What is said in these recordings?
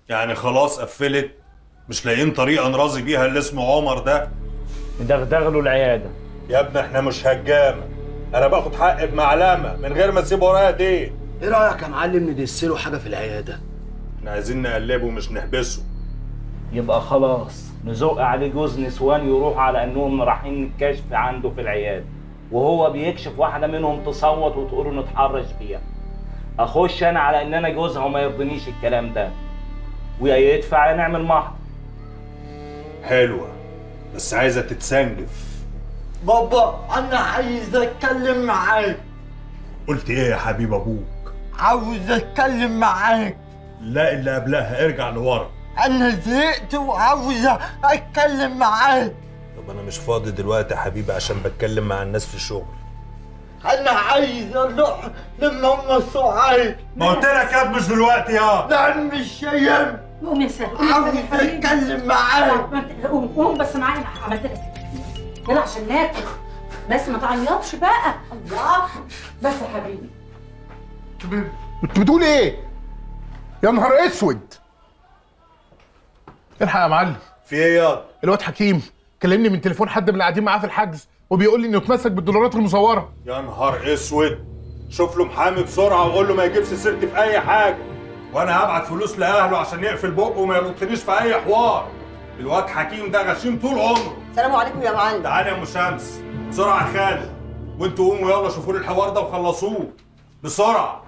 يعني خلاص قفلت مش لاقيين طريقه نراضي بيها اللي اسمه عمر ده ندغدغ له العياده يا ابني احنا مش هجامه انا باخد حقي بمعلمه من غير ما اسيب ورايا دين ايه رايك يا معلم ندسله حاجه في العياده احنا عايزين نقلبه مش نحبسه يبقى خلاص نزق عليه جوز نسوان يروح على انهم رايحين الكشف عنده في العياده وهو بيكشف واحده منهم تصوت وتقول له نتحرش بيها اخش انا على ان انا جوزها وما يرضنيش الكلام ده ويا يدفع يا نعمل محضر حلوه بس عايزه تتسنجف بابا انا عايز اتكلم معاك قلت ايه يا حبيب ابوك عاوز اتكلم معاك لا اللي قبلها ارجع لورا انا زهقت وعاوز اتكلم معاك طب انا مش فاضي دلوقتي يا حبيبي عشان بتكلم مع الناس في الشغل انا عايز اروح لماما سعاد ما قلت لك يا مش دلوقتي يا لا مش ايام قوم يا سهل قوم يا عاوز سهل يا حبيبي. اتكلم معاك ما انت- قوم قوم بس معايا أنا عملت لك يلا عشان ناكل بس ما تعيطش بقى الله بس يا حبيبي انت بتقول ايه؟ يا نهار اسود الحق يا معلم في ايه يا الواد حكيم كلمني من تليفون حد من اللي قاعدين معاه في الحجز وبيقول لي انه اتمسك بالدولارات المزوره يا نهار اسود شوف له محامي بسرعه وقول له ما يجيبش سيرتي في اي حاجه وانا هبعت فلوس لاهله عشان يقفل بقه وما يردنيش في اي حوار الواد حكيم ده غشيم طول عمره السلام عليكم يا معلم تعالى يا ام شمس بسرعه يا خالد وانتوا قوموا يلا شوفوا لي الحوار ده وخلصوه بسرعه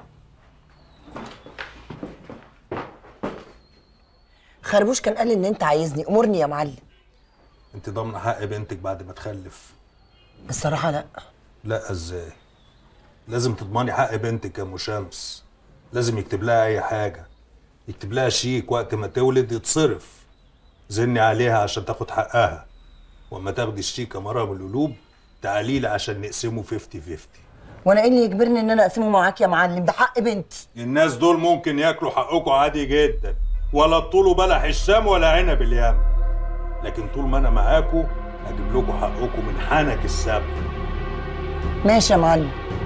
خربوش كان قال ان انت عايزني امرني يا معلم انت ضامنه حق بنتك بعد ما تخلف الصراحه لا لا ازاي لازم تضمني حق بنتك يا ام شمس لازم يكتب لها اي حاجه يكتب لها شيك وقت ما تولد يتصرف زني عليها عشان تاخد حقها واما تاخدي الشيك يا مرام القلوب تعالي لي عشان نقسمه 50 50 وانا ايه اللي يجبرني ان انا اقسمه معاك يا معلم ده حق بنتي الناس دول ممكن ياكلوا حقكم عادي جدا ولا تطولوا بلح الشام ولا عنب اليم لكن طول ما انا معاكم هجيب لكم حقكم من حنك السبت ماشي يا معلم